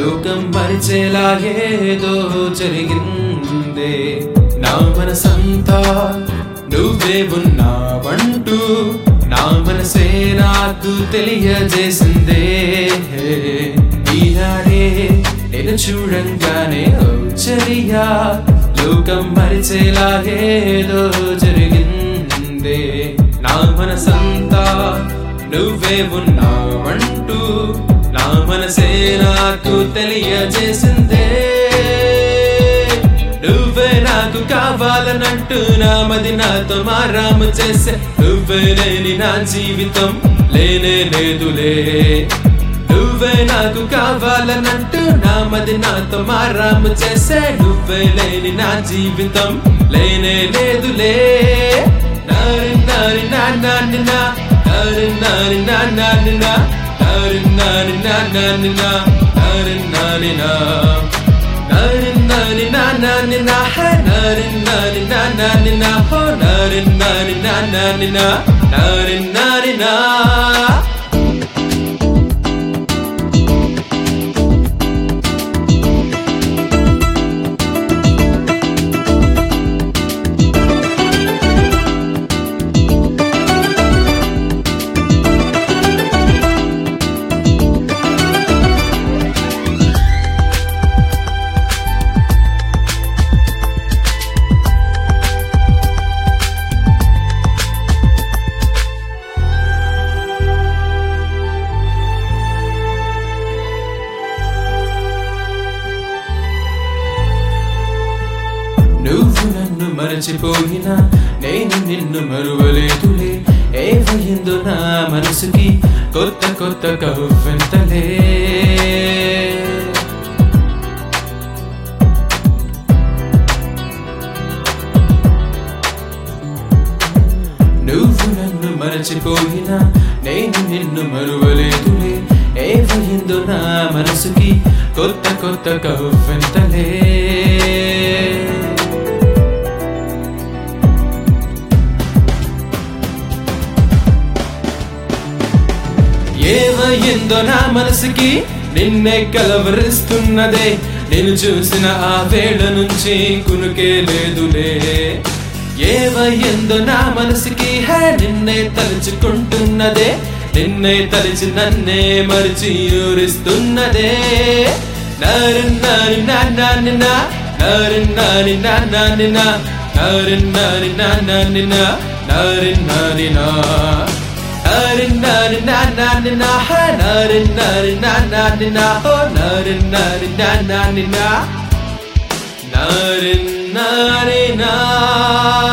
లోకం మరిచేలా ఏదో జరిగిందే నా మనసంతా నువ్వే ఉన్నావంటూ నా మనసే నాకు తెలియజేసిందే ఈనాడే నేను చూడంగానే ఓ చర్యా లోకం మరిచేలా ఏదో జరిగిందే నా మనసంతా నువ్వే ఉన్నావంటూ నా మనసే నాకు తెలియజేసిందే నువ్వే నాకు కావాలనంటూ నా మది నాతో మారాము చేసే నువ్వే లేని నా జీవితం లేనే లేదులే నువ్వే నాకు కావాలనంటూ నా మది నాతో మారాము చేసే నువ్వే లేని నా జీవితం లేనే లేదులే నారి నారి నా నాని నా నారి నారి నా నాని నా నారి నారి నా నాని నా నారి నారి నా నారి నారి నా నాని నా హే నారి నారి నా నాని నా హో నారి నారి నా నాని నా నారి నారి నా నువ్వు నన్ను మరచిపోయినా నేను నిన్ను మరువలేదులే ఏవయిందో నా మనసుకి కొత్త కొత్త కవ్వెంతలే నువ్వు నన్ను మరచిపోయినా నేను నిన్ను మరువలేదులే ఏవయిందో నా మనసుకి కొత్త కొత్త కవ్వెంతలే ఏమయ్యిందో నా మనసుకి నిన్నే కలవరిస్తున్నదే నేను చూసిన ఆ వేళ నుంచి కునుకే లేదులే ఏమయ్యిందో నా మనసుకి హే నిన్నే తలుచుకుంటున్నదే నిన్నే తలిచి నన్నే మరిచి ఊరిస్తున్నదే నారి నారి నా నాని నా నారి నారి నా నాని నా నారి నారి నా నాని నా నారి నారి నా Nari nari na na ni na ha nari nari na na ni na ho nari nari na na ni na nari nari na